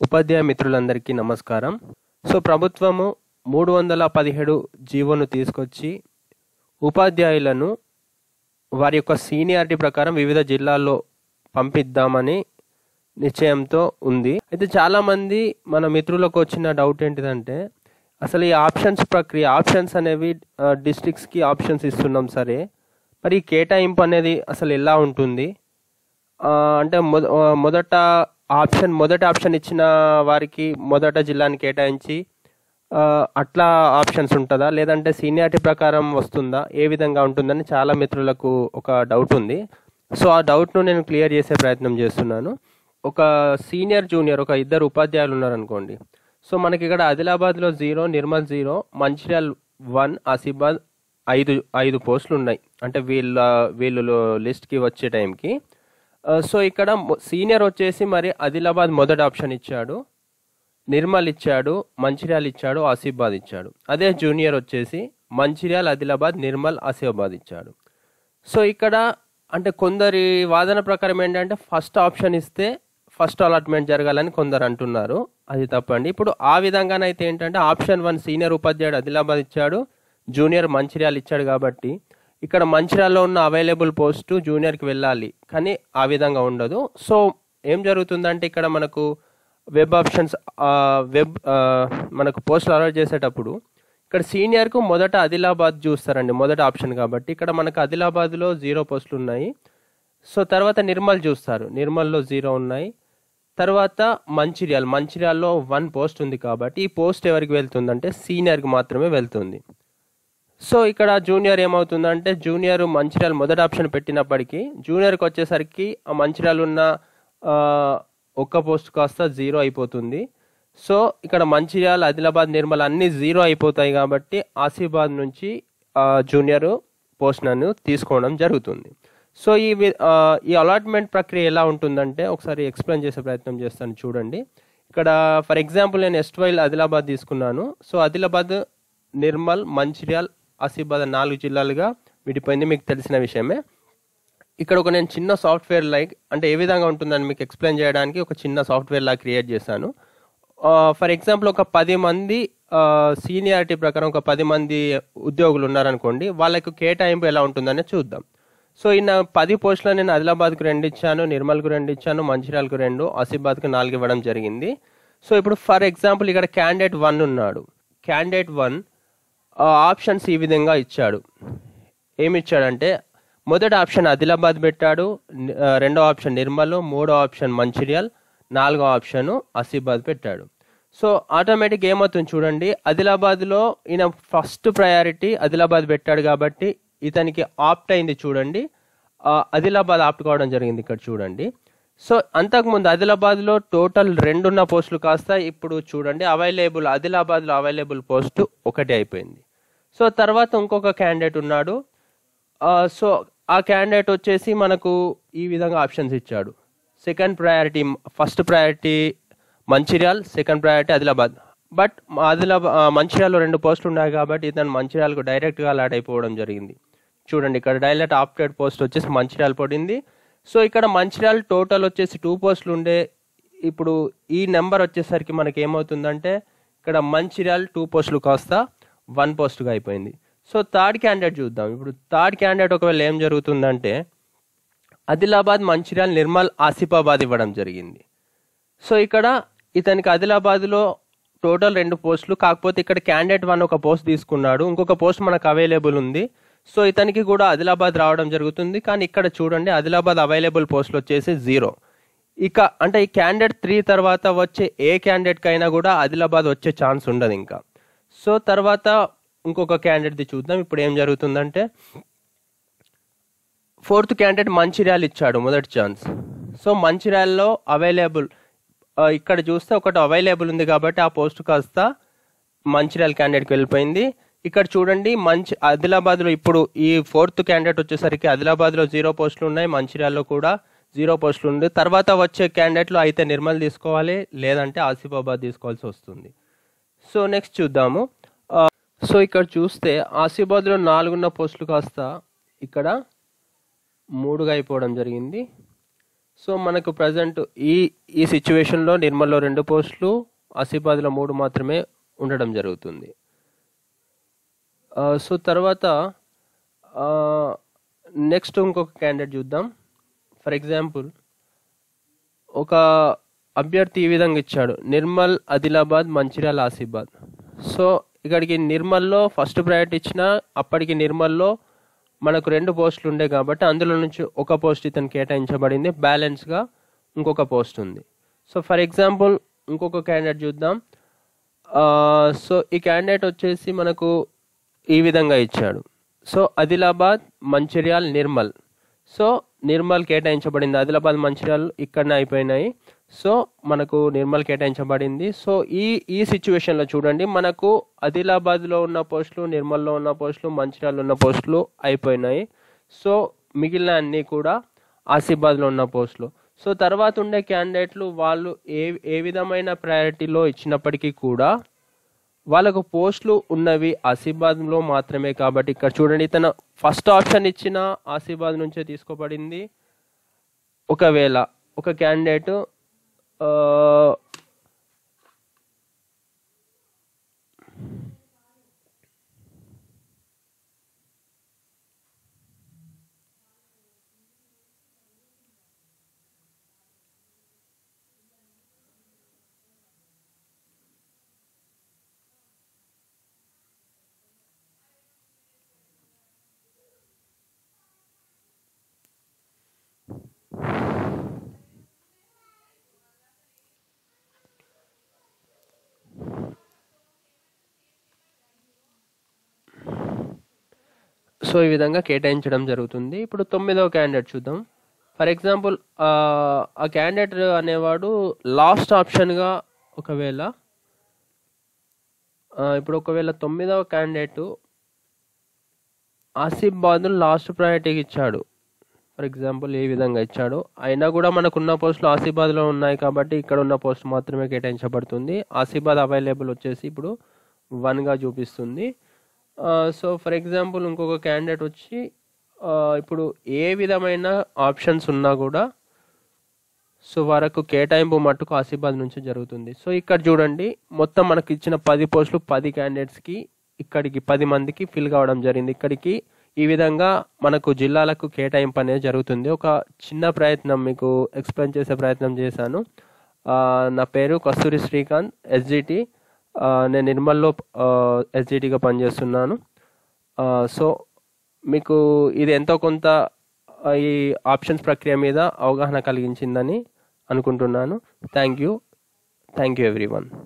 ఉపాధ్యాయ మిత్రులందరికీ నమస్కారం సో ప్రభుత్వము మూడు వందల పదిహేడు జీవోను తీసుకొచ్చి ఉపాధ్యాయులను వారి యొక్క సీనియారిటీ ప్రకారం వివిధ జిల్లాల్లో పంపిద్దామని నిశ్చయంతో ఉంది అయితే చాలామంది మన మిత్రులకు వచ్చిన డౌట్ ఏంటిదంటే అసలు ఈ ఆప్షన్స్ ప్రక్రియ ఆప్షన్స్ అనేవి డిస్ట్రిక్ట్స్కి ఆప్షన్స్ ఇస్తున్నాం సరే మరి ఈ కేటాయింపు అనేది అసలు ఎలా ఉంటుంది ఆ, అంటే మొద ఆ, మొదట ఆప్షన్ మొదటి ఆప్షన్ ఇచ్చిన వారికి మొదట జిల్లాని కేటాయించి ఆ, అట్లా ఆప్షన్స్ ఉంటుందా లేదంటే సీనియారిటీ ప్రకారం వస్తుందా ఏ విధంగా ఉంటుందని చాలా మిత్రులకు ఒక డౌట్ ఉంది సో ఆ డౌట్ను నేను క్లియర్ చేసే ప్రయత్నం చేస్తున్నాను ఒక సీనియర్ జూనియర్ ఒక ఇద్దరు ఉపాధ్యాయులు ఉన్నారనుకోండి సో మనకి ఇక్కడ ఆదిలాబాద్లో zero Nirmal zero Mancherial one Asifabad ఐదు ఐదు పోస్టులు ఉన్నాయి అంటే వీళ్ళ వీళ్ళు లిస్ట్కి వచ్చే టైంకి ఆ, సో ఇక్కడ మొ- సీనియర్ వచ్చేసి మరి ఆదిలాబాద్ మొదటి ఆప్షన్ ఇచ్చాడు నిర్మల్ ఇచ్చాడు మంచిర్యాల ఇచ్చాడు ఆసిఫాబాద్ ఇచ్చాడు అదే జూనియర్ వచ్చేసి మంచిర్యాల ఆదిలాబాద్ నిర్మల్ ఆసిఫాబాద్ ఇచ్చాడు సో ఇక్కడ అంటే కొందరి వాదన ప్రకారం ఏంటంటే ఫస్ట్ ఆప్షన్ ఇస్తే ఫస్ట్ అలాట్మెంట్ జరగాలని కొందరు అంటున్నారు అది తప్పండి ఇప్పుడు ఆ విధంగానైతే ఏంటంటే ఆప్షన్ వన్ సీనియర్ ఉపాధ్యాయుడు ఆదిలాబాద్ ఇచ్చాడు జూనియర్ మంచిర్యాల ఇచ్చాడు కాబట్టి ఇక్కడ మంచిర్యాలలో ఉన్న అవైలబుల్ పోస్టు జూనియర్కి వెళ్ళాలి కానీ ఆ విధంగా ఉండదు సో ఏం జరుగుతుందంటే ఇక్కడ మనకు వెబ్ ఆప్షన్స్ వెబ్ మనకు పోస్టులు అలర్ట్ చేసేటప్పుడు ఇక్కడ సీనియర్కు మొదట ఆదిలాబాద్ చూస్తారండి మొదటి ఆప్షన్ కాబట్టి ఇక్కడ మనకు ఆదిలాబాద్లో జీరో పోస్టులు ఉన్నాయి సో తర్వాత నిర్మల్ చూస్తారు నిర్మల్లో జీరో ఉన్నాయి తర్వాత మంచిర్యాల్ మంచిర్యాల్లో వన్ పోస్ట్ ఉంది కాబట్టి ఈ పోస్ట్ ఎవరికి వెళ్తుందంటే సీనియర్కి మాత్రమే వెళ్తుంది సో ఇక్కడ జూనియర్ ఏమవుతుందంటే జూనియర్ మంచిర్యాల మొదటి ఆప్షన్ పెట్టినప్పటికీ జూనియర్కి వచ్చేసరికి ఆ మంచిర్యాల ఉన్న ఆ, ఒక్క పోస్ట్ కాస్త జీరో అయిపోతుంది సో ఇక్కడ మంచిర్యాల ఆదిలాబాద్ నిర్మల్ అన్ని జీరో అయిపోతాయి కాబట్టి ఆసిఫాబాద్ నుంచి ఆ, జూనియర్ పోస్ట్ నన్ను తీసుకోవడం జరుగుతుంది సో ఈ వి- ఆ, ఈ అలాట్మెంట్ ప్రక్రియ ఎలా ఉంటుందంటే ఒకసారి ఎక్స్ప్లెయిన్ చేసే ప్రయత్నం చేస్తాను చూడండి ఇక్కడ ఫర్ ఎగ్జాంపుల్ నేను ఎస్ట్వైల్ ఆదిలాబాద్ తీసుకున్నాను సో ఆదిలాబాద్ నిర్మల్ మంచిర్యాల్ ఆసిఫాబాద్ నాలుగు జిల్లాలుగా విడిపోయింది మీకు తెలిసిన విషయమే ఇక్కడ ఒక నేను చిన్న సాఫ్ట్వేర్ లైక్ అంటే ఏ విధంగా ఉంటుందని మీకు ఎక్స్ప్లెయిన్ చేయడానికి ఒక చిన్న సాఫ్ట్వేర్ లా క్రియేట్ చేశాను ఫర్ ఎగ్జాంపుల్ ఒక పది మంది సీనియారిటీ ప్రకారం ఒక పది మంది ఉద్యోగులు ఉన్నారనుకోండి వాళ్ళకు కేటాయింపు ఎలా ఉంటుందని చూద్దాం సో ఈయన పది పోస్టులు నేను ఆదిలాబాద్కు రెండు ఇచ్చాను నిర్మల్కు రెండు ఇచ్చాను మంచిర్యాలకు రెండు ఆసిఫాబాద్కు నాలుగు ఇవ్వడం జరిగింది సో ఇప్పుడు ఫర్ ఎగ్జాంపుల్ ఇక్కడ క్యాండిడేట్ వన్ ఉన్నాడు క్యాండిడేట్ వన్ ఆప్షన్స్ ఈ విధంగా ఇచ్చాడు ఏమి ఇచ్చాడంటే మొదటి ఆప్షన్ ఆదిలాబాద్ పెట్టాడు ని- ఆ, రెండో ఆప్షన్ నిర్మల్ మూడో ఆప్షన్ మంచిర్యాల్ నాలుగో ఆప్షన్ ఆసిఫాబాద్ పెట్టాడు సో ఆటోమేటిక్ ఏమవుతుంది చూడండి ఆదిలాబాద్లో ఈయన ఫస్ట్ ప్రయారిటీ ఆదిలాబాద్ పెట్టాడు కాబట్టి ఇతనికి ఆప్ట్ అయింది చూడండి ఆ, ఆదిలాబాద్ ఆప్ట్ కావడం జరిగింది ఇక్కడ చూడండి సో అంతకుముందు ఆదిలాబాద్లో టోటల్ రెండున్న పోస్టులు కాస్త ఇప్పుడు చూడండి అవైలబుల్ ఆదిలాబాద్లో అవైలబుల్ పోస్టు ఒకటి అయిపోయింది సో తర్వాత ఇంకొక క్యాండిడేట్ ఉన్నాడు ఆ, సో ఆ క్యాండిడేట్ వచ్చేసి మనకు ఈ విధంగా ఆప్షన్స్ ఇచ్చాడు second priority first priority Mancherial second priority Adilabad but Adilabad మంచిర్యాల్లో రెండు పోస్టులు ఉన్నాయి కాబట్టి ఇతను మంచిర్యాలకు డైరెక్ట్గా అలాట్ అయిపోవడం జరిగింది చూడండి ఇక్కడ డైరెక్ట్ ఆప్టెడ్ పోస్ట్ వచ్చేసి మంచిర్యాల పడింది సో ఇక్కడ మంచిర్యాల టోటల్ వచ్చేసి టూ పోస్టులు ఉండే ఇప్పుడు ఈ నెంబర్ వచ్చేసరికి మనకి ఏమవుతుందంటే ఇక్కడ మంచిర్యాల టూ పోస్టులు కాస్త వన్ పోస్ట్గా అయిపోయింది సో థర్డ్ క్యాండిడేట్ చూద్దాం ఇప్పుడు థర్డ్ క్యాండిడేట్ ఒకవేళ ఏం జరుగుతుందంటే ఆదిలాబాద్ మంచిర్యాల నిర్మల్ ఆసిఫాబాద్ ఇవ్వడం జరిగింది సో ఇక్కడ ఇతనికి ఆదిలాబాద్లో టోటల్ రెండు పోస్టులు కాకపోతే ఇక్కడ క్యాండిడేట్ వన్ ఒక పోస్ట్ తీసుకున్నాడు ఇంకొక పోస్ట్ మనకు అవైలబుల్ ఉంది సో ఇతనికి కూడా ఆదిలాబాద్ రావడం జరుగుతుంది కానీ ఇక్కడ చూడండి ఆదిలాబాద్ అవైలబుల్ పోస్టులు వచ్చేసి జీరో ఇక అంటే ఈ క్యాండిడేట్ త్రీ తర్వాత వచ్చే ఏ క్యాండిడేట్కి అయినా కూడా ఆదిలాబాద్ వచ్చే ఛాన్స్ ఉండదు ఇంకా సో తర్వాత ఇంకొక క్యాండిడేట్ది చూద్దాం ఇప్పుడు ఏం జరుగుతుందంటే ఫోర్త్ క్యాండిడేట్ మంచిర్యాల ఇచ్చాడు మొదటి ఛాన్స్ సో మంచిర్యాలలో అవైలబుల్ ఇక్కడ చూస్తే ఒకటి అవైలబుల్ ఉంది కాబట్టి ఆ పోస్ట్ కాస్త మంచిర్యాల క్యాండిడేట్కి వెళ్ళిపోయింది ఇక్కడ చూడండి మంచి ఆదిలాబాద్లో ఇప్పుడు ఈ ఫోర్త్ క్యాండిడేట్ వచ్చేసరికి ఆదిలాబాద్లో జీరో పోస్టులు ఉన్నాయి మంచిర్యాలలో కూడా జీరో పోస్టులు ఉంది తర్వాత వచ్చే క్యాండిడేట్లు అయితే నిర్మల్ తీసుకోవాలి లేదంటే ఆసిఫాబాద్ తీసుకోవాల్సి వస్తుంది సో నెక్స్ట్ చూద్దాము ఆ, సో ఇక్కడ చూస్తే ఆసిఫాబాద్లో నాలుగున్న పోస్టులు కాస్త ఇక్కడ మూడుగా అయిపోవడం జరిగింది సో మనకు ప్రజెంట్ ఈ ఈ సిచ్యువేషన్లో నిర్మల్లో రెండు పోస్టులు ఆసిఫాబాద్లో మూడు మాత్రమే ఉండడం జరుగుతుంది ఆ, సో తర్వాత నెక్స్ట్ ఇంకొక క్యాండిడేట్ చూద్దాం ఫర్ ఎగ్జాంపుల్ ఒక అభ్యర్థి ఈ విధంగా ఇచ్చాడు నిర్మల్ ఆదిలాబాద్ మంచిర్యాల ఆసిఫాబాద్ సో ఇక్కడికి నిర్మల్లో ఫస్ట్ ప్రయారిటీ ఇచ్చిన అప్పటికి నిర్మల్లో మనకు రెండు పోస్టులు ఉండే కాబట్టి అందులో నుంచి ఒక పోస్ట్ ఇతను కేటాయించబడింది బ్యాలెన్స్గా ఇంకొక పోస్ట్ ఉంది సో ఫర్ ఎగ్జాంపుల్ ఇంకొక క్యాండిడేట్ చూద్దాం ఆ, సో ఈ క్యాండిడేట్ వచ్చేసి మనకు ఈ విధంగా ఇచ్చాడు సో ఆదిలాబాద్ మంచిర్యాల్ నిర్మల్ సో నిర్మల్ కేటాయించబడింది ఆదిలాబాద్ మంచిర్యాల్ ఇక్కడనే అయిపోయినాయి సో మనకు నిర్మల్ కేటాయించబడింది సో ఈ ఈ సిచ్యువేషన్లో చూడండి మనకు ఆదిలాబాద్లో ఉన్న పోస్టులు నిర్మల్లో ఉన్న పోస్టులు మంచిర్యాల్లో ఉన్న పోస్టులు అయిపోయినాయి సో మిగిలిన అన్నీ కూడా ఆసిఫాబాద్లో ఉన్న పోస్టులు సో తర్వాత ఉండే క్యాండిడేట్లు వాళ్ళు ఏ ఏ విధమైన ప్రయారిటీలో ఇచ్చినప్పటికీ కూడా వాళ్ళకు పోస్టులు ఉన్నవి ఆసిఫాబాద్లో మాత్రమే కాబట్టి ఇక్కడ చూడండి తన ఫస్ట్ ఆప్షన్ ఇచ్చిన ఆసిఫాబాద్ నుంచే తీసుకోబడింది ఒకవేళ ఒక క్యాండిడేట్ సో ఈ విధంగా కేటాయించడం జరుగుతుంది ఇప్పుడు తొమ్మిదవ క్యాండిడేట్ చూద్దాం ఫర్ ఎగ్జాంపుల్ ఆ క్యాండిడేట్ అనేవాడు లాస్ట్ ఆప్షన్గా ఒకవేళ ఆ, ఇప్పుడు ఒకవేళ తొమ్మిదవ క్యాండిడేట్ ఆసిఫాబాద్ లాస్ట్ ప్రయారిటీకి ఇచ్చాడు ఫర్ ఎగ్జాంపుల్ ఏ విధంగా ఇచ్చాడు అయినా కూడా మనకున్న పోస్టులు ఆసిఫాబాద్లో ఉన్నాయి కాబట్టి ఇక్కడ ఉన్న పోస్ట్ మాత్రమే కేటాయించబడుతుంది ఆసిఫాబాద్ అవైలబుల్ వచ్చేసి ఇప్పుడు వన్గా చూపిస్తుంది సో ఫర్ ఎగ్జాంపుల్ ఇంకొక క్యాండిడేట్ వచ్చి ఆ, ఇప్పుడు ఏ విధమైన ఆప్షన్స్ ఉన్నా కూడా సో వరకు కేటాయింపు మట్టుకు ఆసిఫాబాద్ నుంచి జరుగుతుంది సో ఇక్కడ చూడండి మొత్తం మనకి ఇచ్చిన పది పోస్టులు పది క్యాండిడేట్స్కి ఇక్కడికి పది మందికి ఫిల్ కావడం జరిగింది ఇక్కడికి ఈ విధంగా మనకు జిల్లాలకు కేటాయింపు అనేది జరుగుతుంది ఒక చిన్న ప్రయత్నం మీకు ఎక్స్ప్లెయిన్ చేసే ప్రయత్నం చేశాను ఆ, నా పేరు కస్తూరి శ్రీకాంత్ ఎస్జిటి నేను నిర్మల్లో ఎస్జిటిగా పనిచేస్తున్నాను ఆ, సో మీకు ఇది ఎంతో కొంత ఆ, ఈ ఆప్షన్స్ ప్రక్రియ మీద అవగాహన కలిగించిందని అనుకుంటున్నాను thank you thank you everyone